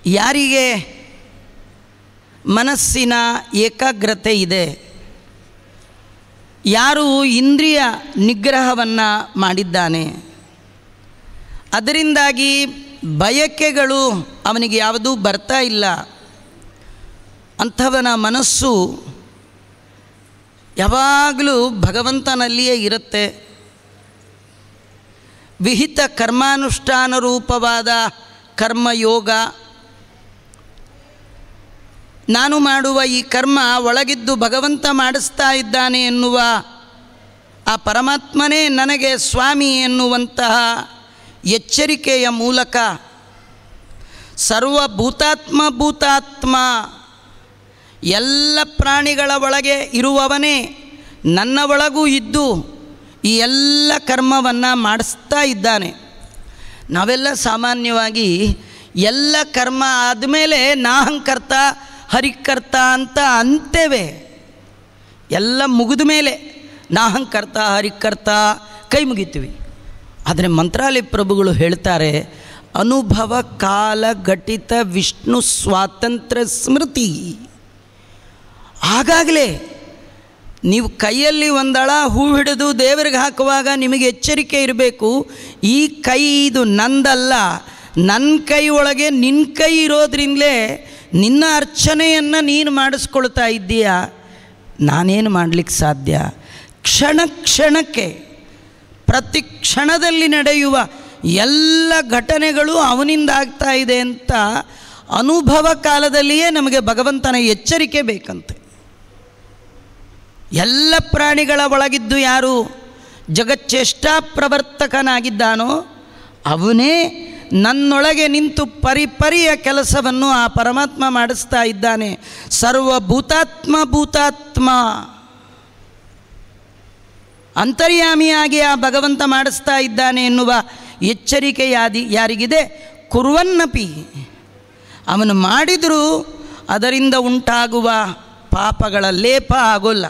ಯಾರಿಗೆ ಮನಸ್ಸಿನ ಏಕಾಗ್ರತೆ ಇದೆ ಯಾರು ಇಂದ್ರಿಯ ನಿಗ್ರಹವನ್ನು ಮಾಡಿದ್ದಾನೆ ಅದರಿಂದಾಗಿ ಬಯಕೆಗಳು ಅವನಿಗೆ ಯಾವುದೂ ಬರ್ತಾ ಇಲ್ಲ ಅಂಥವನ ಮನಸ್ಸು ಯಾವಾಗಲೂ ಭಗವಂತನಲ್ಲಿಯೇ ಇರುತ್ತೆ ವಿಹಿತ ಕರ್ಮಾನುಷ್ಠಾನ ರೂಪವಾದ ಕರ್ಮಯೋಗ ನಾನು ಮಾಡುವ ಈ ಕರ್ಮ ಒಳಗಿದ್ದು ಭಗವಂತ ಮಾಡಿಸ್ತಾ ಇದ್ದಾನೆ ಎನ್ನುವ ಆ ಪರಮಾತ್ಮನೇ ನನಗೆ ಸ್ವಾಮಿ ಎನ್ನುವಂತಹ ಎಚ್ಚರಿಕೆಯ ಮೂಲಕ ಸರ್ವಭೂತಾತ್ಮ ಭೂತಾತ್ಮ ಎಲ್ಲ ಪ್ರಾಣಿಗಳ ಒಳಗೆ ಇರುವವನೇ ನನ್ನ ಒಳಗೂ ಇದ್ದು ಈ ಎಲ್ಲ ಕರ್ಮವನ್ನು ಮಾಡಿಸ್ತಾ ಇದ್ದಾನೆ ನಾವೆಲ್ಲ ಸಾಮಾನ್ಯವಾಗಿ ಎಲ್ಲ ಕರ್ಮ ಆದಮೇಲೆ ನಾಹಂಕರ್ತ ಹರಿಕರ್ತ ಅಂತ ಅಂತೇವೆ ಎಲ್ಲ ಮುಗಿದ ಮೇಲೆ ನಾಹಂಕರ್ತ ಹರಿಕರ್ತ ಕೈ ಮುಗಿತೀವಿ ಆದರೆ ಮಂತ್ರಾಲಯ ಪ್ರಭುಗಳು ಹೇಳ್ತಾರೆ ಅನುಭವ ಕಾಲ ಘಟಿತ ವಿಷ್ಣು ಸ್ವಾತಂತ್ರ್ಯ ಸ್ಮೃತಿ ಆಗಾಗಲೇ ನೀವು ಕೈಯಲ್ಲಿ ಒಂದಳ ಹೂ ಹಿಡಿದು ದೇವರಿಗೆ ಹಾಕುವಾಗ ನಿಮಗೆ ಎಚ್ಚರಿಕೆ ಇರಬೇಕು ಈ ಕೈ ಇದು ನಂದಲ್ಲ ನನ್ನ ಕೈ ಒಳಗೆ ನಿನ್ನ ಕೈ ಇರೋದ್ರಿಂದಲೇ ನಿನ್ನ ಅರ್ಚನೆಯನ್ನು ನೀನು ಮಾಡಿಸ್ಕೊಳ್ತಾ ಇದ್ದೀಯಾ ನಾನೇನು ಮಾಡಲಿಕ್ಕೆ ಸಾಧ್ಯ ಕ್ಷಣ ಕ್ಷಣಕ್ಕೆ ಪ್ರತಿ ಕ್ಷಣದಲ್ಲಿ ನಡೆಯುವ ಎಲ್ಲ ಘಟನೆಗಳು ಅವನಿಂದ ಆಗ್ತಾ ಇದೆ ಅಂತ ಅನುಭವ ಕಾಲದಲ್ಲಿಯೇ ನಮಗೆ ಭಗವಂತನ ಎಚ್ಚರಿಕೆ ಬೇಕಂತೆ ಎಲ್ಲ ಪ್ರಾಣಿಗಳ ಒಳಗಿದ್ದು ಯಾರು ಜಗಚ್ಚೇಷ್ಟಾ ಪ್ರವರ್ತಕನಾಗಿದ್ದಾನೋ ಅವನೇ ನನ್ನೊಳಗೆ ನಿಂತು ಪರಿಪರಿಯ ಕೆಲಸವನ್ನು ಆ ಪರಮಾತ್ಮ ಮಾಡಿಸ್ತಾ ಇದ್ದಾನೆ ಸರ್ವಭೂತಾತ್ಮ ಭೂತಾತ್ಮ ಅಂತರ್ಯಾಮಿಯಾಗಿ ಆ ಭಗವಂತ ಮಾಡಿಸ್ತಾ ಇದ್ದಾನೆ ಎನ್ನುವ ಎಚ್ಚರಿಕೆ ಯಾದಿ ಯಾರಿಗಿದೆ ಕುರುವನ್ನಪಿ ಅವನು ಮಾಡಿದರೂ ಅದರಿಂದ ಉಂಟಾಗುವ ಪಾಪಗಳ ಲೇಪ ಆಗೋಲ್ಲ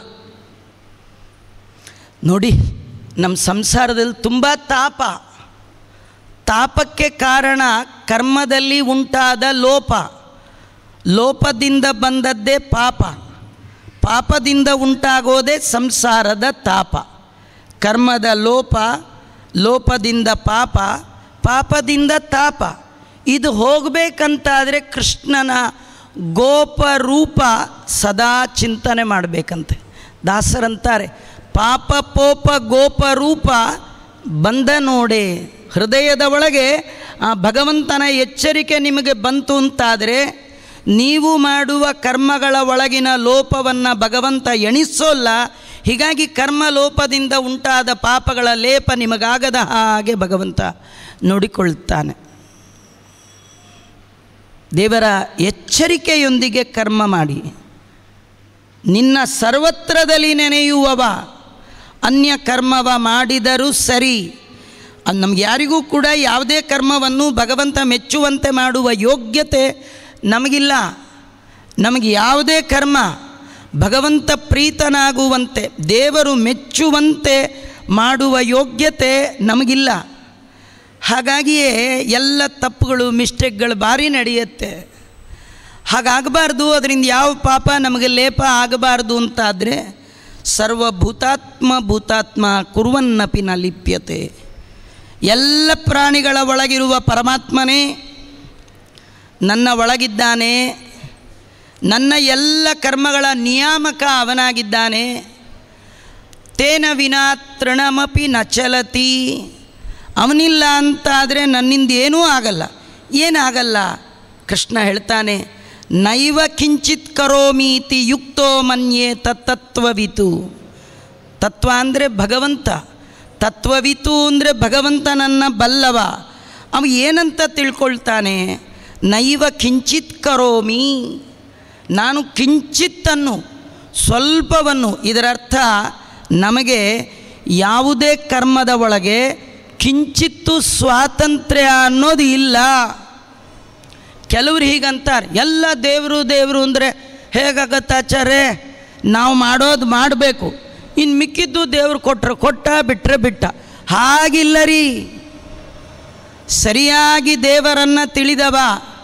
ನೋಡಿ ನಮ್ಮ ಸಂಸಾರದಲ್ಲಿ ತುಂಬ ತಾಪ ತಾಪಕ್ಕೆ ಕಾರಣ ಕರ್ಮದಲ್ಲಿ ಉಂಟಾದ ಲೋಪ ಲೋಪದಿಂದ ಬಂದದ್ದೇ ಪಾಪ ಪಾಪದಿಂದ ಉಂಟಾಗೋದೇ ಸಂಸಾರದ ತಾಪ ಕರ್ಮದ ಲೋಪ ಲೋಪದಿಂದ ಪಾಪ ಪಾಪದಿಂದ ತಾಪ ಇದು ಹೋಗಬೇಕಂತಾದರೆ ಕೃಷ್ಣನ ಗೋಪ ರೂಪ ಸದಾ ಚಿಂತನೆ ಮಾಡಬೇಕಂತೆ ದಾಸರಂತಾರೆ ಪಾಪ ಪೋಪ ಗೋಪ ರೂಪ ಬಂದ ನೋಡೆ ಹೃದಯದ ಒಳಗೆ ಆ ಭಗವಂತನ ಎಚ್ಚರಿಕೆ ನಿಮಗೆ ಬಂತು ಅಂತಾದರೆ ನೀವು ಮಾಡುವ ಕರ್ಮಗಳ ಒಳಗಿನ ಲೋಪವನ್ನು ಭಗವಂತ ಎಣಿಸೋಲ್ಲ ಹೀಗಾಗಿ ಕರ್ಮ ಲೋಪದಿಂದ ಉಂಟಾದ ಪಾಪಗಳ ಲೇಪ ನಿಮಗಾಗದ ಹಾಗೆ ಭಗವಂತ ನೋಡಿಕೊಳ್ತಾನೆ ದೇವರ ಎಚ್ಚರಿಕೆಯೊಂದಿಗೆ ಕರ್ಮ ಮಾಡಿ ನಿನ್ನ ಸರ್ವತ್ರದಲ್ಲಿ ನೆನೆಯುವವ ಅನ್ಯ ಕರ್ಮವ ಮಾಡಿದರೂ ಸರಿ ಅದು ನಮ್ಗೆ ಯಾರಿಗೂ ಕೂಡ ಯಾವುದೇ ಕರ್ಮವನ್ನು ಭಗವಂತ ಮೆಚ್ಚುವಂತೆ ಮಾಡುವ ಯೋಗ್ಯತೆ ನಮಗಿಲ್ಲ ನಮಗೆ ಯಾವುದೇ ಕರ್ಮ ಭಗವಂತ ಪ್ರೀತನಾಗುವಂತೆ ದೇವರು ಮೆಚ್ಚುವಂತೆ ಮಾಡುವ ಯೋಗ್ಯತೆ ನಮಗಿಲ್ಲ ಹಾಗಾಗಿಯೇ ಎಲ್ಲ ತಪ್ಪುಗಳು ಮಿಸ್ಟೇಕ್ಗಳು ಭಾರಿ ನಡೆಯುತ್ತೆ ಹಾಗಾಗಬಾರ್ದು ಅದರಿಂದ ಯಾವ ಪಾಪ ನಮಗೆ ಲೇಪ ಆಗಬಾರ್ದು ಅಂತಾದರೆ ಸರ್ವಭೂತಾತ್ಮ ಭೂತಾತ್ಮ ಕುರುವನ್ನಪಿ ನ ಲಿಪ್ಯತೆ ಎಲ್ಲ ಪ್ರಾಣಿಗಳ ಒಳಗಿರುವ ಪರಮಾತ್ಮನೇ ನನ್ನ ಒಳಗಿದ್ದಾನೆ ನನ್ನ ಎಲ್ಲ ಕರ್ಮಗಳ ನಿಯಾಮಕ ಅವನಾಗಿದ್ದಾನೆ ತೇನ ವಿನಾ ತೃಣಮಪಿ ನ ಚಲತಿ ಅವನಿಲ್ಲ ಅಂತಾದರೆ ನನ್ನಿಂದ ಏನೂ ಆಗಲ್ಲ ಏನಾಗಲ್ಲ ಕೃಷ್ಣ ಹೇಳ್ತಾನೆ ನೈವ ಕಿಂಚಿತ್ ಕರೋಮೀತಿ ಯುಕ್ತೋ ಮನ್ಯೆ ತತ್ತತ್ವವಿತು ತತ್ವ ಅಂದರೆ ಭಗವಂತ ತತ್ವವಿತು ಅಂದರೆ ಭಗವಂತನನ್ನ ಬಲ್ಲವ ಅವ ಏನಂತ ತಿಳ್ಕೊಳ್ತಾನೆ ನೈವ ಕಿಂಚಿತ್ ಕರೋಮಿ ನಾನು ಕಿಂಚಿತ್ತನ್ನು ಸ್ವಲ್ಪವನ್ನು ಇದರರ್ಥ ನಮಗೆ ಯಾವುದೇ ಕರ್ಮದ ಒಳಗೆ ಕಿಂಚಿತ್ತು ಸ್ವಾತಂತ್ರ್ಯ ಅನ್ನೋದು ಇಲ್ಲ ಕೆಲವ್ರು ಹೀಗಂತಾರೆ ಎಲ್ಲ ದೇವರು ದೇವರು ಅಂದರೆ ಹೇಗಾಗತ್ತಾಚಾರೆ ನಾವು ಮಾಡೋದು ಮಾಡಬೇಕು ಇನ್ನು ಮಿಕ್ಕಿದ್ದು ದೇವ್ರು ಕೊಟ್ಟರೆ ಕೊಟ್ಟ ಬಿಟ್ಟರೆ ಬಿಟ್ಟ ಹಾಗಿಲ್ಲ ರೀ ಸರಿಯಾಗಿ ದೇವರನ್ನು ತಿಳಿದವ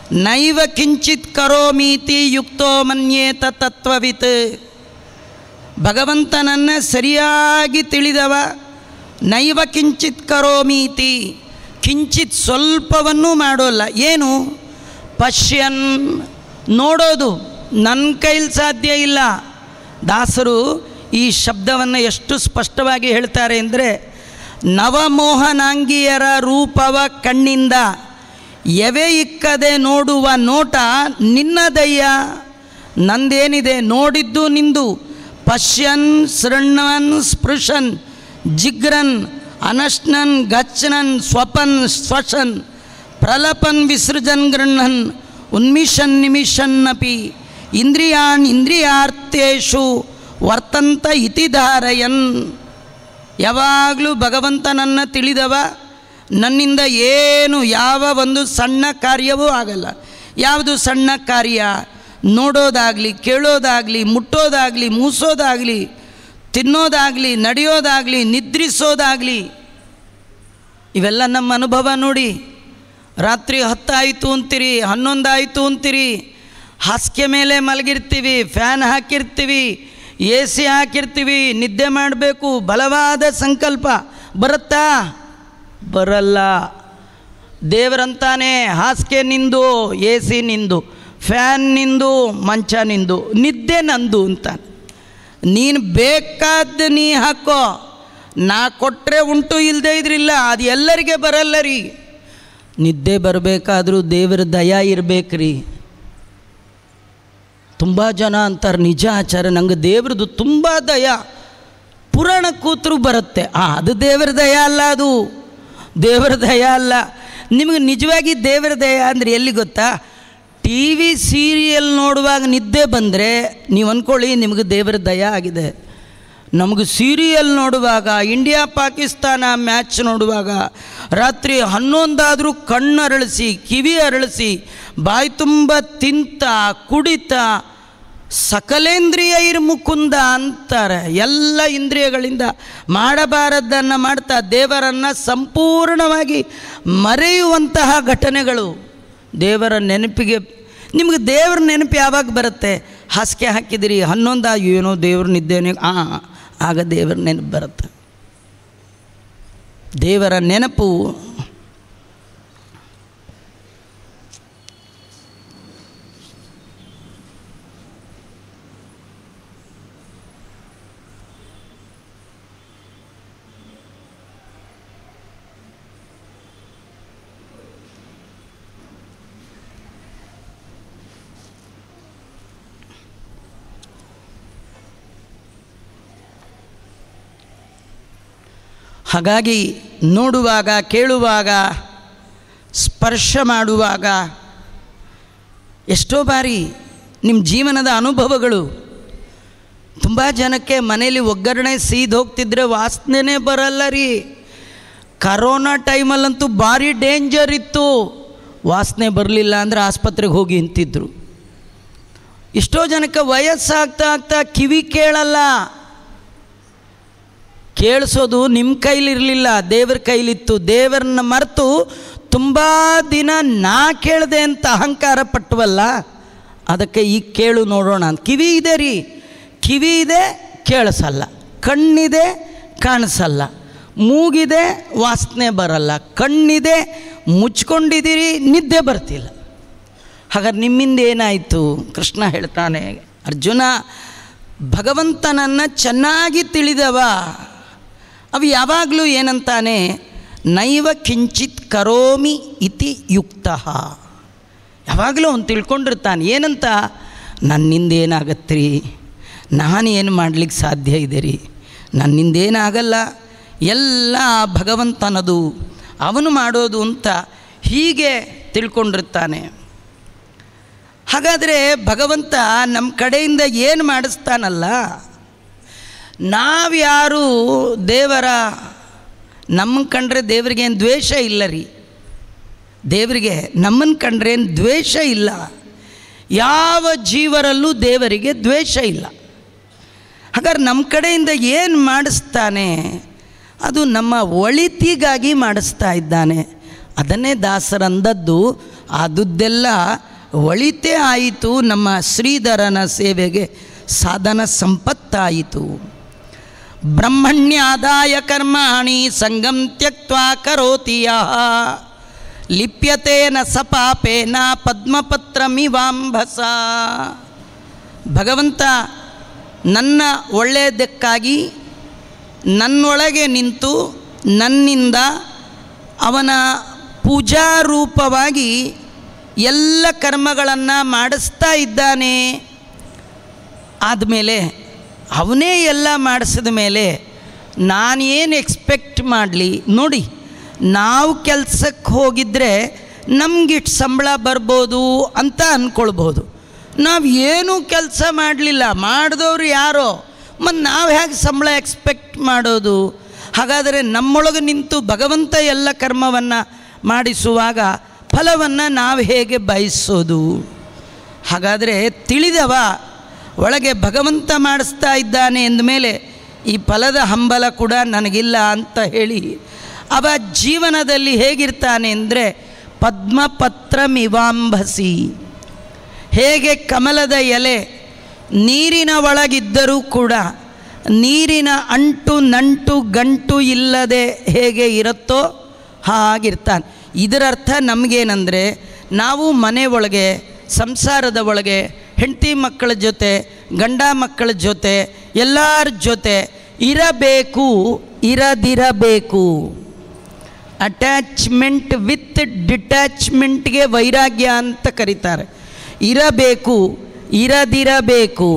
ನೈವ ಕಿಂಚಿತ್ ಕರೋಮೀತಿ ಯುಕ್ತೋ ಮನ್ಯೇತ ತತ್ವವಿತ್ ಭಗವಂತನನ್ನು ಸರಿಯಾಗಿ ತಿಳಿದವ ನೈವ ಕಿಂಚಿತ್ ಕರೋಮೀತಿ ಕಿಂಚಿತ್ ಸ್ವಲ್ಪವನ್ನೂ ಮಾಡೋಲ್ಲ ಏನು ಪಶ್ಯನ್ ನೋಡೋದು ನನ್ನ ಕೈಲಿ ಸಾಧ್ಯ ಇಲ್ಲ ದಾಸರು ಈ ಶಬ್ದವನ್ನು ಎಷ್ಟು ಸ್ಪಷ್ಟವಾಗಿ ಹೇಳ್ತಾರೆ ಅಂದರೆ ನವಮೋಹನಾಂಗಿಯರ ರೂಪವ ಕಣ್ಣಿಂದ ಎವೆ ಇಕ್ಕದೆ ನೋಡುವ ನೋಟ ನಿನ್ನದಯ್ಯ ನಂದೇನಿದೆ ನೋಡಿದ್ದು ನಿಂದು ಪಶ್ಯನ್ ಸೃಣ್ಣನ್ ಸ್ಪೃಶನ್ ಜಿಗ್ರನ್ ಅನಶ್ನನ್ ಗಚ್ಚನನ್ ಸ್ವಪನ್ ಸ್ವಶನ್ ಪ್ರಲಪನ್ ವಿಸೃಜನ್ ಗೃಹನ್ ಉನ್ಮಿಷನ್ ನಿಮಿಷನ್ನಪಿ ಇಂದ್ರಿಯಾನ್ ಇಂದ್ರಿಯಾರ್ಥೇಶು ವರ್ತಂತ ಇತಿ ಧಾರಯನ್ ಯಾವಾಗಲೂ ಭಗವಂತನನ್ನು ತಿಳಿದವ ನನ್ನಿಂದ ಏನು ಯಾವ ಒಂದು ಸಣ್ಣ ಕಾರ್ಯವೂ ಆಗಲ್ಲ ಯಾವುದು ಸಣ್ಣ ಕಾರ್ಯ ನೋಡೋದಾಗಲಿ ಕೇಳೋದಾಗಲಿ ಮುಟ್ಟೋದಾಗಲಿ ಮೂಸೋದಾಗಲಿ ತಿನ್ನೋದಾಗಲಿ ನಡೆಯೋದಾಗಲಿ ನಿದ್ರಿಸೋದಾಗಲಿ ಇವೆಲ್ಲ ನಮ್ಮ ಅನುಭವ ನೋಡಿ ರಾತ್ರಿ ಹತ್ತಾಯಿತು ಅಂತೀರಿ ಹನ್ನೊಂದಾಯಿತು ಅಂತೀರಿ ಹಾಸಿಗೆ ಮೇಲೆ ಮಲಗಿರ್ತೀವಿ ಫ್ಯಾನ್ ಹಾಕಿರ್ತೀವಿ ಎ ಸಿ ಹಾಕಿರ್ತೀವಿ ನಿದ್ದೆ ಮಾಡಬೇಕು ಬಲವಾದ ಸಂಕಲ್ಪ ಬರುತ್ತಾ ಬರಲ್ಲ ದೇವರಂತಾನೆ ಹಾಸಿಗೆ ನಿಂದು ಎ ಸಿ ನಿಂದು ಫ್ಯಾನ್ ನಿಂದು ಮಂಚ ನಿಂದು ನಿದ್ದೆ ನಂದು ಅಂತಾನೆ ನೀನು ಬೇಕಾದ ನೀ ಹಾಕೋ ನಾ ಕೊಟ್ಟರೆ ಉಂಟು ಇಲ್ಲದೆ ಇದ್ರಿಲ್ಲ ಅದು ಎಲ್ಲರಿಗೆ ಬರಲ್ಲ ರೀ ನಿದ್ದೆ ಬರಬೇಕಾದ್ರೂ ದೇವರ ದಯ ಇರಬೇಕ್ರಿ ತುಂಬ ಜನ ಅಂತಾರೆ ನಿಜ ಆಚಾರ ನಂಗೆ ದೇವ್ರದ್ದು ತುಂಬ ದಯ ಪುರಾಣ ಕೂತರು ಬರುತ್ತೆ ಆ ಅದು ದೇವರ ದಯ ಅಲ್ಲ ಅದು ದೇವರ ದಯ ಅಲ್ಲ ನಿಮಗೆ ನಿಜವಾಗಿ ದೇವರ ದಯ ಅಂದರೆ ಎಲ್ಲಿ ಗೊತ್ತಾ ಟಿ ವಿ ಸೀರಿಯಲ್ ನೋಡುವಾಗ ನಿದ್ದೆ ಬಂದರೆ ನೀವು ಅಂದ್ಕೊಳ್ಳಿ ನಿಮಗೆ ದೇವರ ದಯ ಆಗಿದೆ ನಮಗೆ ಸೀರಿಯಲ್ ನೋಡುವಾಗ ಇಂಡಿಯಾ ಪಾಕಿಸ್ತಾನ ಮ್ಯಾಚ್ ನೋಡುವಾಗ ರಾತ್ರಿ ಹನ್ನೊಂದಾದರೂ ಕಣ್ಣು ಅರಳಿಸಿ ಕಿವಿ ಅರಳಿಸಿ ಬಾಯಿ ತುಂಬ ತಿಂತ ಕುಡಿತ ಸಕಲೇಂದ್ರಿಯ ಇರ್ ಮುಕುಂದ ಅಂತಾರೆ ಎಲ್ಲ ಇಂದ್ರಿಯಗಳಿಂದ ಮಾಡಬಾರದ್ದನ್ನು ಮಾಡ್ತಾ ದೇವರನ್ನು ಸಂಪೂರ್ಣವಾಗಿ ಮರೆಯುವಂತಹ ಘಟನೆಗಳು ದೇವರ ನೆನಪಿಗೆ ನಿಮಗೆ ದೇವರ ನೆನಪು ಯಾವಾಗ ಬರುತ್ತೆ ಹಾಸಿಗೆ ಹಾಕಿದಿರಿ ಹನ್ನೊಂದ ಏನೋ ದೇವ್ರ ನಿದ್ದೇನೆ ಆ ಆಗ ದೇವರ ನೆನಪು ಬರುತ್ತೆ ದೇವರ ನೆನಪು ಹಾಗಾಗಿ ನೋಡುವಾಗ ಕೇಳುವಾಗ ಸ್ಪರ್ಶ ಮಾಡುವಾಗ ಎಷ್ಟೋ ಬಾರಿ ನಿಮ್ಮ ಜೀವನದ ಅನುಭವಗಳು ತುಂಬ ಜನಕ್ಕೆ ಮನೇಲಿ ಒಗ್ಗರಣೆ ಸೀದ್ ಹೋಗ್ತಿದ್ರೆ ವಾಸನೆನೇ ಬರಲ್ಲ ರೀ ಕರೋನಾ ಟೈಮಲ್ಲಂತೂ ಭಾರಿ ಡೇಂಜರ್ ಇತ್ತು ವಾಸನೆ ಬರಲಿಲ್ಲ ಅಂದರೆ ಆಸ್ಪತ್ರೆಗೆ ಹೋಗಿ ನಿಂತಿದ್ರು ಎಷ್ಟೋ ಜನಕ್ಕೆ ವಯಸ್ಸಾಗ್ತಾ ಆಗ್ತಾ ಕಿವಿ ಕೇಳಲ್ಲ ಕೇಳಿಸೋದು ನಿಮ್ಮ ಕೈಲಿರಲಿಲ್ಲ ದೇವ್ರ ಕೈಲಿತ್ತು ದೇವರನ್ನ ಮರೆತು ತುಂಬ ದಿನ ನಾ ಕೇಳಿದೆ ಅಂತ ಅಹಂಕಾರ ಪಟ್ಟವಲ್ಲ ಅದಕ್ಕೆ ಈಗ ಕೇಳು ನೋಡೋಣ ಅಂತ ಕಿವಿ ಇದೆ ರೀ ಕಿವಿ ಇದೆ ಕೇಳಿಸಲ್ಲ ಕಣ್ಣಿದೆ ಕಾಣಿಸಲ್ಲ ಮೂಗಿದೆ ವಾಸನೆ ಬರಲ್ಲ ಕಣ್ಣಿದೆ ಮುಚ್ಕೊಂಡಿದ್ದೀರಿ ನಿದ್ದೆ ಬರ್ತಿಲ್ಲ ಹಾಗಾದ್ರೆ ನಿಮ್ಮಿಂದ ಏನಾಯಿತು ಕೃಷ್ಣ ಹೇಳ್ತಾನೆ ಅರ್ಜುನ ಭಗವಂತನನ್ನು ಚೆನ್ನಾಗಿ ತಿಳಿದವ ಅವು ಯಾವಾಗಲೂ ಏನಂತಾನೆ ನೈವ ಕಿಂಚಿತ್ ಕರೋಮಿ ಇತಿ ಯುಕ್ತ ಯಾವಾಗಲೂ ಅವನು ತಿಳ್ಕೊಂಡಿರ್ತಾನೆ ಏನಂತ ನನ್ನಿಂದ ಏನಾಗತ್ತೆ ರೀ ನಾನು ಏನು ಮಾಡ್ಲಿಕ್ಕೆ ಸಾಧ್ಯ ಇದೆ ರೀ ನನ್ನಿಂದ ಏನಾಗಲ್ಲ ಎಲ್ಲ ಭಗವಂತನದು ಅವನು ಮಾಡೋದು ಅಂತ ಹೀಗೆ ತಿಳ್ಕೊಂಡಿರ್ತಾನೆ ಹಾಗಾದರೆ ಭಗವಂತ ನಮ್ಮ ಕಡೆಯಿಂದ ಏನು ಮಾಡಿಸ್ತಾನಲ್ಲ ನಾವ್ಯಾರು ದೇವರ ನಮ್ಮ ಕಂಡ್ರೆ ದೇವರಿಗೆ ಏನು ದ್ವೇಷ ಇಲ್ಲ ರೀ ದೇವರಿಗೆ ನಮ್ಮನ್ನು ಕಂಡ್ರೆ ಏನು ದ್ವೇಷ ಇಲ್ಲ ಯಾವ ಜೀವರಲ್ಲೂ ದೇವರಿಗೆ ದ್ವೇಷ ಇಲ್ಲ ಹಾಗಾದ್ರೆ ನಮ್ಮ ಕಡೆಯಿಂದ ಏನು ಮಾಡಿಸ್ತಾನೆ ಅದು ನಮ್ಮ ಒಳಿತಿಗಾಗಿ ಮಾಡಿಸ್ತಾ ಇದ್ದಾನೆ ಅದನ್ನೇ ದಾಸರಂದದ್ದು ಆದುದೆಲ್ಲ ಒಳಿತೇ ಆಯಿತು ನಮ್ಮ ಶ್ರೀಧರನ ಸೇವೆಗೆ ಸಾಧನ ಸಂಪತ್ತಾಯಿತು ಬ್ರಹ್ಮಣ್ಯಾದಾಯ ಕರ್ಮಾಣಿ ಸಂಗಂ ತ್ಯಕ್ವಾ ಕರೋತಿ ಯಃ ಲಿಪ್ಯತೇನ ಸಪಾಪೇನ ಪದ್ಮಪತ್ರಮಿವಾಂಭಸ ಭಗವಂತ ನನ್ನ ಒಳ್ಳೆಯದಕ್ಕಾಗಿ ನನ್ನೊಳಗೆ ನಿಂತು ನನ್ನಿಂದ ಅವನ ಪೂಜಾರೂಪವಾಗಿ ಎಲ್ಲ ಕರ್ಮಗಳನ್ನು ಮಾಡಿಸ್ತಾ ಇದ್ದಾನೆ ಆದಮೇಲೆ ಅವನೇ ಎಲ್ಲ ಮಾಡಿಸಿದ ಮೇಲೆ ನಾನೇನು ಎಕ್ಸ್ಪೆಕ್ಟ್ ಮಾಡಲಿ ನೋಡಿ ನಾವು ಕೆಲಸಕ್ಕೆ ಹೋಗಿದ್ದರೆ ನಮ್ಗಿಟ್ಟು ಸಂಬಳ ಬರ್ಬೋದು ಅಂತ ಅಂದ್ಕೊಳ್ಬೋದು ನಾವು ಏನೂ ಕೆಲಸ ಮಾಡಲಿಲ್ಲ ಮಾಡಿದವ್ರು ಯಾರೋ ಮತ್ತು ನಾವು ಹೇಗೆ ಸಂಬಳ ಎಕ್ಸ್ಪೆಕ್ಟ್ ಮಾಡೋದು ಹಾಗಾದರೆ ನಮ್ಮೊಳಗೆ ನಿಂತು ಭಗವಂತ ಎಲ್ಲ ಕರ್ಮವನ್ನು ಮಾಡಿಸುವಾಗ ಫಲವನ್ನು ನಾವು ಹೇಗೆ ಬಯಸೋದು ಹಾಗಾದರೆ ತಿಳಿದವ ಒಳಗೆ ಭಗವಂತ ಮಾಡಿಸ್ತಾ ಇದ್ದಾನೆ ಎಂದಮೇಲೆ ಈ ಫಲದ ಹಂಬಲ ಕೂಡ ನನಗಿಲ್ಲ ಅಂತ ಹೇಳಿ ಅವ ಜೀವನದಲ್ಲಿ ಹೇಗಿರ್ತಾನೆ ಅಂದರೆ ಪದ್ಮಪತ್ರಮಿವಾಂಭಸಿ ಹೇಗೆ ಕಮಲದ ಎಲೆ ನೀರಿನ ಒಳಗಿದ್ದರೂ ಕೂಡ ನೀರಿನ ಅಂಟು ನಂಟು ಗಂಟು ಇಲ್ಲದೆ ಹೇಗೆ ಇರುತ್ತೋ ಹಾಗಿರ್ತಾನೆ ಇದರರ್ಥ ನಮಗೇನೆಂದರೆ ನಾವು ಮನೆ ಒಳಗೆ ಸಂಸಾರದ ಒಳಗೆ ಹೆಂಡತಿ ಮಕ್ಕಳ ಜೊತೆ ಗಂಡ ಮಕ್ಕಳ ಜೊತೆ ಎಲ್ಲರ ಜೊತೆ ಇರಬೇಕು ಇರದಿರಬೇಕು ಅಟ್ಯಾಚ್ಮೆಂಟ್ ವಿತ್ ಡಿಟ್ಯಾಚ್ಮೆಂಟ್ಗೆ ವೈರಾಗ್ಯ ಅಂತ ಕರೀತಾರೆ ಇರಬೇಕು ಇರದಿರಬೇಕು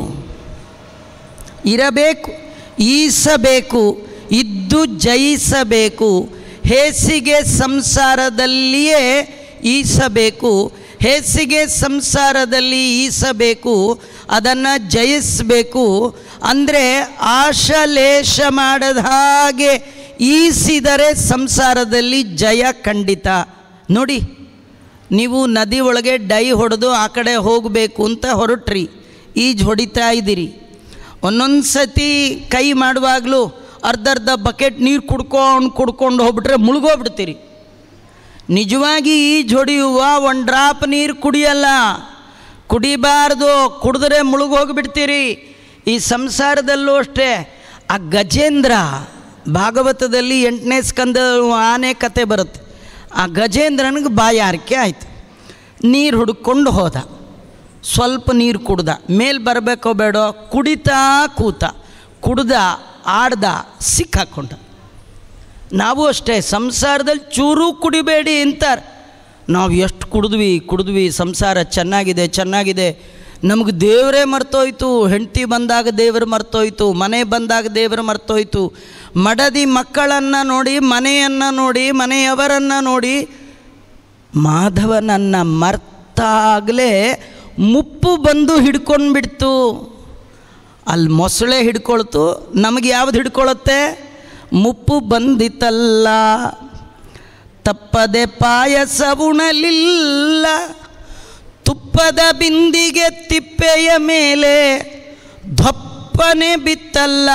ಇರಬೇಕು ಈಸಬೇಕು ಇದ್ದು ಜಯಿಸಬೇಕು ಹೇಸಿಗೆ ಸಂಸಾರದಲ್ಲಿಯೇ ಈಸಬೇಕು ಹೇಸಿಗೆ ಸಂಸಾರದಲ್ಲಿ ಈಸಬೇಕು ಅದನ್ನು ಜಯಿಸಬೇಕು ಅಂದರೆ ಆಶಲೇಷ ಮಾಡದ ಹಾಗೆ ಈಸಿದರೆ ಸಂಸಾರದಲ್ಲಿ ಜಯ ಖಂಡಿತ ನೋಡಿ ನೀವು ನದಿ ಒಳಗೆ ಡೈ ಹೊಡೆದು ಆ ಕಡೆ ಹೋಗಬೇಕು ಅಂತ ಹೊರಟ್ರಿ ಈಜು ಹೊಡಿತಾ ಇದ್ದೀರಿ ಒಂದೊಂದು ಸತಿ ಕೈ ಮಾಡುವಾಗಲೂ ಅರ್ಧ ಅರ್ಧ ಬಕೆಟ್ ನೀರು ಕುಡ್ಕೊಂಡು ಕುಡ್ಕೊಂಡು ಹೋಗ್ಬಿಟ್ರೆ ಮುಳುಗೋಗ್ಬಿಡ್ತೀರಿ ನಿಜವಾಗಿ ಈಜು ಹೊಡೆಯುವ ಒಂದು ಡ್ರಾಪ್ ನೀರು ಕುಡಿಯಲ್ಲ ಕುಡಿಬಾರ್ದು ಕುಡಿದ್ರೆ ಮುಳುಗೋಗಿಬಿಡ್ತೀರಿ ಈ ಸಂಸಾರದಲ್ಲೂ ಅಷ್ಟೇ ಆ ಗಜೇಂದ್ರ ಭಾಗವತದಲ್ಲಿ ಎಂಟನೇ ಸ್ಕಂದ ಆನೆ ಕತೆ ಬರುತ್ತೆ ಆ ಗಜೇಂದ್ರನಿಗೆ ಬಾಯಾರಿಕೆ ಆಯಿತು ನೀರು ಹುಡ್ಕೊಂಡು ಹೋದ ಸ್ವಲ್ಪ ನೀರು ಕುಡ್ದ ಮೇಲೆ ಬರಬೇಕೋ ಬೇಡೋ ಕುಡಿತಾ ಕೂತ ಕುಡ್ದ ಆಡ್ದ ಸಿಕ್ಕಾಕೊಂಡ ನಾವು ಅಷ್ಟೇ ಸಂಸಾರದಲ್ಲಿ ಚೂರು ಕುಡಿಬೇಡಿ ಅಂತಾರೆ ನಾವು ಎಷ್ಟು ಕುಡಿದ್ವಿ ಕುಡಿದ್ವಿ ಸಂಸಾರ ಚೆನ್ನಾಗಿದೆ ಚೆನ್ನಾಗಿದೆ ನಮಗೆ ದೇವರೇ ಮರ್ತೋಯ್ತು ಹೆಂಡತಿ ಬಂದಾಗ ದೇವರು ಮರ್ತೋಯ್ತು ಮನೆ ಬಂದಾಗ ದೇವರು ಮರ್ತೋಯ್ತು ಮಡದಿ ಮಕ್ಕಳನ್ನು ನೋಡಿ ಮನೆಯನ್ನು ನೋಡಿ ಮನೆಯವರನ್ನು ನೋಡಿ ಮಾಧವನನ್ನು ಮರ್ತಾಗಲೇ ಮುಪ್ಪು ಬಂದು ಹಿಡ್ಕೊಂಡು ಬಿಡ್ತು ಅಲ್ಲಿ ಮೊಸಳೆ ಹಿಡ್ಕೊಳ್ತು ನಮಗೆ ಯಾವ್ದು ಹಿಡ್ಕೊಳತ್ತೆ ಮುಪ್ಪು ಬಂದಿತಲ್ಲ ತಪ್ಪದೆ ಪಾಯಸ ಉಣಲಿಲ್ಲ ತುಪ್ಪದ ಬಿಂದಿಗೆ ತಿಪ್ಪೆಯ ಮೇಲೆ ಧಪ್ಪನೆ ಬಿತ್ತಲ್ಲ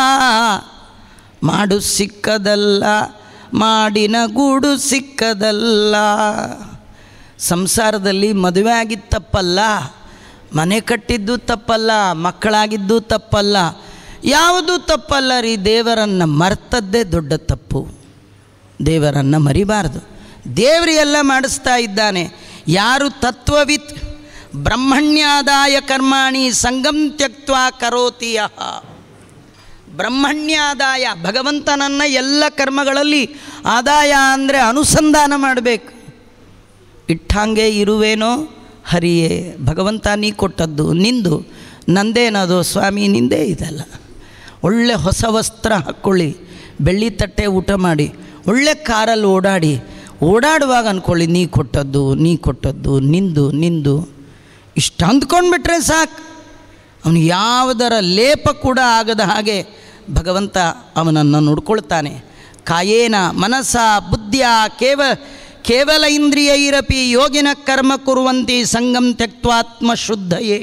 ಮಾಡು ಸಿಕ್ಕದಲ್ಲ ಮಾಡಿನ ಗೂಡು ಸಿಕ್ಕದಲ್ಲ ಸಂಸಾರದಲ್ಲಿ ಮದುವೆ ಆಗಿದ್ದು ತಪ್ಪಲ್ಲ ಮನೆ ಕಟ್ಟಿದ್ದು ತಪ್ಪಲ್ಲ ಮಕ್ಕಳಾಗಿದ್ದು ತಪ್ಪಲ್ಲ ಯಾವುದು ತಪ್ಪಲ್ಲ ರೀ ದೇವರನ್ನು ಮರ್ತದ್ದೇ ದೊಡ್ಡ ತಪ್ಪು ದೇವರನ್ನು ಮರಿಬಾರ್ದು ದೇವರು ಎಲ್ಲ ಮಾಡಿಸ್ತಾ ಇದ್ದಾನೆ ಯಾರು ತತ್ವವಿತ್ ಬ್ರಹ್ಮಣ್ಯಾದಾಯ ಕರ್ಮಾಣಿ ಸಂಗಂ ತ್ಯಕ್ವಾ ಕರೋತಿ ಯಃ ಬ್ರಹ್ಮಣ್ಯಾದಾಯ ಭಗವಂತನನ್ನ ಎಲ್ಲ ಕರ್ಮಗಳಲ್ಲಿ ಆದಾಯ ಅಂದರೆ ಅನುಸಂಧಾನ ಮಾಡಬೇಕು ಇಟ್ಟಂಗೆ ಇರುವೇನೋ ಹರಿಯೇ ಭಗವಂತ ನೀ ಕೊಟ್ಟದ್ದು ನಿಂದು ನಂದೇನದು ಸ್ವಾಮಿ ನಿಂದೇ ಇದಲ್ಲ ಒಳ್ಳೆ ಹೊಸ ವಸ್ತ್ರ ಹಾಕ್ಕೊಳ್ಳಿ ಬೆಳ್ಳಿ ತಟ್ಟೆ ಊಟ ಮಾಡಿ ಒಳ್ಳೆ ಕಾರಲ್ಲಿ ಓಡಾಡಿ ಓಡಾಡುವಾಗ ಅಂದ್ಕೊಳ್ಳಿ ನೀ ಕೊಟ್ಟದ್ದು ನೀ ಕೊಟ್ಟದ್ದು ನಿಂದು ನಿಂದು ಇಷ್ಟು ಅಂದ್ಕೊಂಡ್ಬಿಟ್ರೆ ಸಾಕು ಅವನು ಯಾವುದರ ಲೇಪ ಕೂಡ ಆಗದ ಹಾಗೆ ಭಗವಂತ ಅವನನ್ನು ನೋಡ್ಕೊಳ್ತಾನೆ ಕಾಯೇನ ಮನಸ್ಸ ಬುದ್ಧಿಯ ಕೇವ ಕೇವಲ ಇಂದ್ರಿಯೈರಪಿ ಯೋಗಿನ ಕರ್ಮ ಕುರುವಂತಿ ಸಂಗಂ ತ್ಯಕ್ವಾತ್ಮ ಶುದ್ಧಯೇ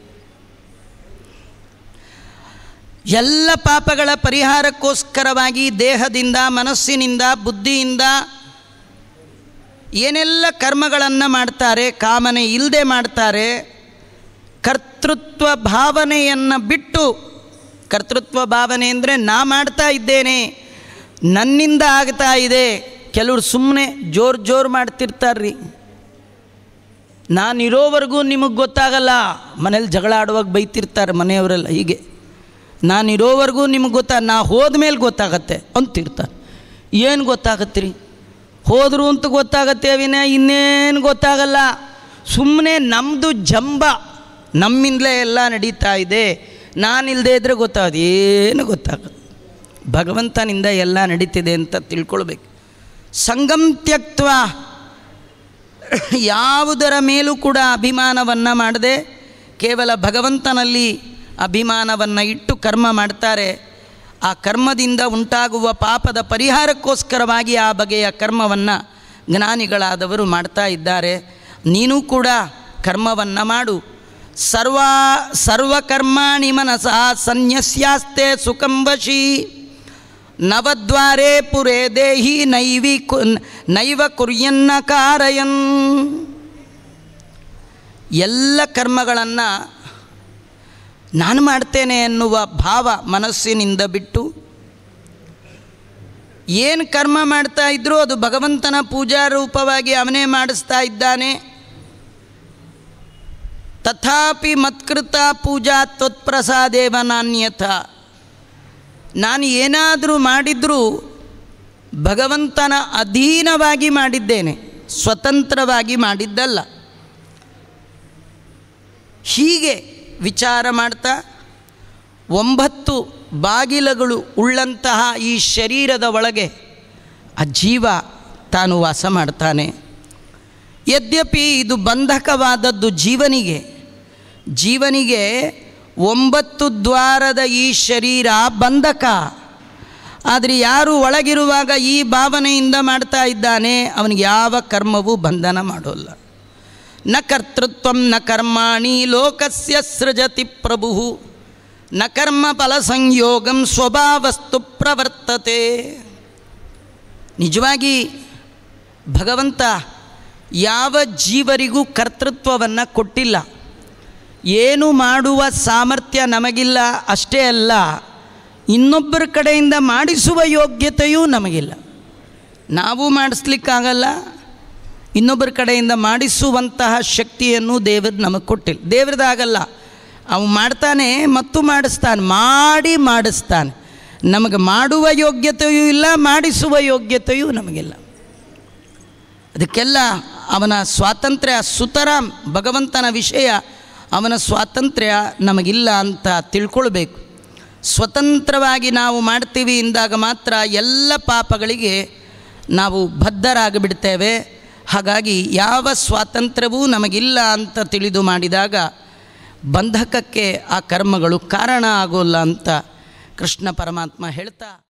ಎಲ್ಲ ಪಾಪಗಳ ಪರಿಹಾರಕ್ಕೋಸ್ಕರವಾಗಿ ದೇಹದಿಂದ ಮನಸ್ಸಿನಿಂದ ಬುದ್ಧಿಯಿಂದ ಏನೆಲ್ಲ ಕರ್ಮಗಳನ್ನು ಮಾಡ್ತಾರೆ ಕಾಮನೆ ಇಲ್ಲದೆ ಮಾಡ್ತಾರೆ ಕರ್ತೃತ್ವ ಭಾವನೆಯನ್ನು ಬಿಟ್ಟು ಕರ್ತೃತ್ವ ಭಾವನೆ ಅಂದರೆ ನಾ ಮಾಡ್ತಾ ಇದ್ದೇನೆ ನನ್ನಿಂದ ಆಗ್ತಾ ಇದೆ ಕೆಲವರು ಸುಮ್ಮನೆ ಜೋರು ಜೋರು ಮಾಡ್ತಿರ್ತಾರ್ರಿ ನಾನಿರೋವರೆಗೂ ನಿಮಗೆ ಗೊತ್ತಾಗಲ್ಲ ಮನೇಲಿ ಜಗಳ ಆಡುವಾಗ ಬೈತಿರ್ತಾರೆ ಮನೆಯವರೆಲ್ಲ ಹೀಗೆ ನಾನಿರೋವರೆಗೂ ನಿಮಗೆ ಗೊತ್ತಾ ನಾ ಹೋದ್ಮೇಲೆ ಗೊತ್ತಾಗತ್ತೆ ಅಂತಿರ್ತಾರೆ ಏನು ಗೊತ್ತಾಗತ್ತೆ ರೀ ಹೋದರು ಅಂತ ಗೊತ್ತಾಗತ್ತೆ ಅವಿನ ಇನ್ನೇನು ಗೊತ್ತಾಗಲ್ಲ ಸುಮ್ಮನೆ ನಮ್ಮದು ಜಂಬ ನಮ್ಮಿಂದಲೇ ಎಲ್ಲ ನಡೀತಾ ಇದೆ ನಾನಿಲ್ಲದೆ ಇದ್ದರೆ ಗೊತ್ತಾಗೋದು ಏನು ಗೊತ್ತಾಗದು ಭಗವಂತನಿಂದ ಎಲ್ಲ ನಡೀತಿದೆ ಅಂತ ತಿಳ್ಕೊಳ್ಬೇಕು ಸಂಗಮ್ ತ್ಯಕ್ತ್ವ ಯಾವುದರ ಮೇಲೂ ಕೂಡ ಅಭಿಮಾನವನ್ನು ಮಾಡದೆ ಕೇವಲ ಭಗವಂತನಲ್ಲಿ ಅಭಿಮಾನವನ್ನು ಇಟ್ಟು ಕರ್ಮ ಮಾಡ್ತಾರೆ ಆ ಕರ್ಮದಿಂದ ಉಂಟಾಗುವ ಪಾಪದ ಪರಿಹಾರಕ್ಕೋಸ್ಕರವಾಗಿ ಆ ಬಗೆಯ ಕರ್ಮವನ್ನು ಜ್ಞಾನಿಗಳಾದವರು ಮಾಡ್ತಾ ಇದ್ದಾರೆ ನೀನು ಕೂಡ ಕರ್ಮವನ್ನು ಮಾಡು ಸರ್ವ ಸರ್ವಕರ್ಮಾಣಿ ಮನಸಃ ಸನ್ಯಸ್ಯಾಸ್ತೆ ಸುಖಂವಶಿ ನವದ್ವಾರೇ ಪುರೇ ದೇಹಿ ನೈವಿ ಕು ನೈವ ಕುರ್ಯನ್ನ ಕಾರಯನ್ ಎಲ್ಲ ಕರ್ಮಗಳನ್ನು ನಾನು ಮಾಡ್ತೇನೆ ಎನ್ನುವ ಭಾವ ಮನಸ್ಸಿನಿಂದ ಬಿಟ್ಟು ಏನು ಕರ್ಮ ಮಾಡ್ತಾ ಇದ್ರೂ ಅದು ಭಗವಂತನ ಪೂಜಾ ರೂಪವಾಗಿ ಅವನೇ ಮಾಡಿಸ್ತಾ ಇದ್ದಾನೆ ತಥಾಪಿ ಮತ್ಕೃತ ಪೂಜಾ ತ್ವತ್ಪ್ರಸಾದೇವ ನಾಣ್ಯಥ ನಾನು ಏನಾದರೂ ಮಾಡಿದರೂ ಭಗವಂತನ ಅಧೀನವಾಗಿ ಮಾಡಿದ್ದೇನೆ ಸ್ವತಂತ್ರವಾಗಿ ಮಾಡಿದ್ದಲ್ಲ ಹೀಗೆ ವಿಚಾರ ಮಾಡ್ತಾ ಒಂಬತ್ತು ಬಾಗಿಲಗಳು ಉಳ್ಳಂತಹ ಈ ಶರೀರದ ಒಳಗೆ ಆ ಜೀವ ತಾನು ವಾಸ ಮಾಡ್ತಾನೆ ಯದ್ಯಪಿ ಇದು ಬಂಧಕವಾದದ್ದು ಜೀವನಿಗೆ ಜೀವನಿಗೆ ಒಂಬತ್ತು ದ್ವಾರದ ಈ ಶರೀರ ಬಂಧಕ ಆದರೆ ಯಾರು ಒಳಗಿರುವಾಗ ಈ ಭಾವನೆಯಿಂದ ಮಾಡ್ತಾ ಇದ್ದಾನೆ ಅವನಿಗೆ ಯಾವ ಕರ್ಮವೂ ಬಂಧನ ಮಾಡೋಲ್ಲ ನ ಕರ್ತೃತ್ವ ನ ಕರ್ಮಾಣಿ ಲೋಕಸ್ಯ ಸೃಜತಿ ಪ್ರಭು ನ ಕರ್ಮ ಫಲ ಸಂಯೋಗಂ ಸ್ವಭಾವಸ್ತು ಪ್ರವರ್ತತೆ ನಿಜವಾಗಿ ಭಗವಂತ ಯಾವ ಜೀವರಿಗೂ ಕರ್ತೃತ್ವವನ್ನು ಕೊಟ್ಟಿಲ್ಲ ಏನು ಮಾಡುವ ಸಾಮರ್ಥ್ಯ ನಮಗಿಲ್ಲ ಅಷ್ಟೇ ಅಲ್ಲ ಇನ್ನೊಬ್ಬರ ಕಡೆಯಿಂದ ಮಾಡಿಸುವ ಯೋಗ್ಯತೆಯೂ ನಮಗಿಲ್ಲ ನಾವು ಮಾಡಿಸ್ಲಿಕ್ಕಾಗಲ್ಲ ಇನ್ನೊಬ್ಬರ ಕಡೆಯಿಂದ ಮಾಡಿಸುವಂತಹ ಶಕ್ತಿಯನ್ನು ದೇವರು ನಮಗೆ ಕೊಟ್ಟಿಲ್ಲ ದೇವ್ರದಾಗಲ್ಲ ಅವು ಮಾಡ್ತಾನೆ ಮತ್ತು ಮಾಡಿಸ್ತಾನೆ ಮಾಡಿ ಮಾಡಿಸ್ತಾನೆ ನಮಗೆ ಮಾಡುವ ಯೋಗ್ಯತೆಯೂ ಇಲ್ಲ ಮಾಡಿಸುವ ಯೋಗ್ಯತೆಯೂ ನಮಗಿಲ್ಲ ಅದಕ್ಕೆಲ್ಲ ಅವನ ಸ್ವಾತಂತ್ರ್ಯ ಸುತರಾಮ್ ಭಗವಂತನ ವಿಷಯ ಅವನ ಸ್ವಾತಂತ್ರ್ಯ ನಮಗಿಲ್ಲ ಅಂತ ತಿಳ್ಕೊಳ್ಬೇಕು ಸ್ವತಂತ್ರವಾಗಿ ನಾವು ಮಾಡ್ತೀವಿ ಎಂದಾಗ ಮಾತ್ರ ಎಲ್ಲ ಪಾಪಗಳಿಗೆ ನಾವು ಬದ್ಧರಾಗಿಬಿಡ್ತೇವೆ ಹಾಗಾಗಿ ಯಾವ ಸ್ವಾತಂತ್ರ್ಯವೂ ನಮಗಿಲ್ಲ ಅಂತ ತಿಳಿದು ಮಾಡಿದಾಗ ಬಂಧಕಕ್ಕೆ ಆ ಕರ್ಮಗಳು ಕಾರಣ ಆಗೋಲ್ಲ ಅಂತ ಕೃಷ್ಣ ಪರಮಾತ್ಮ ಹೇಳ್ತಾ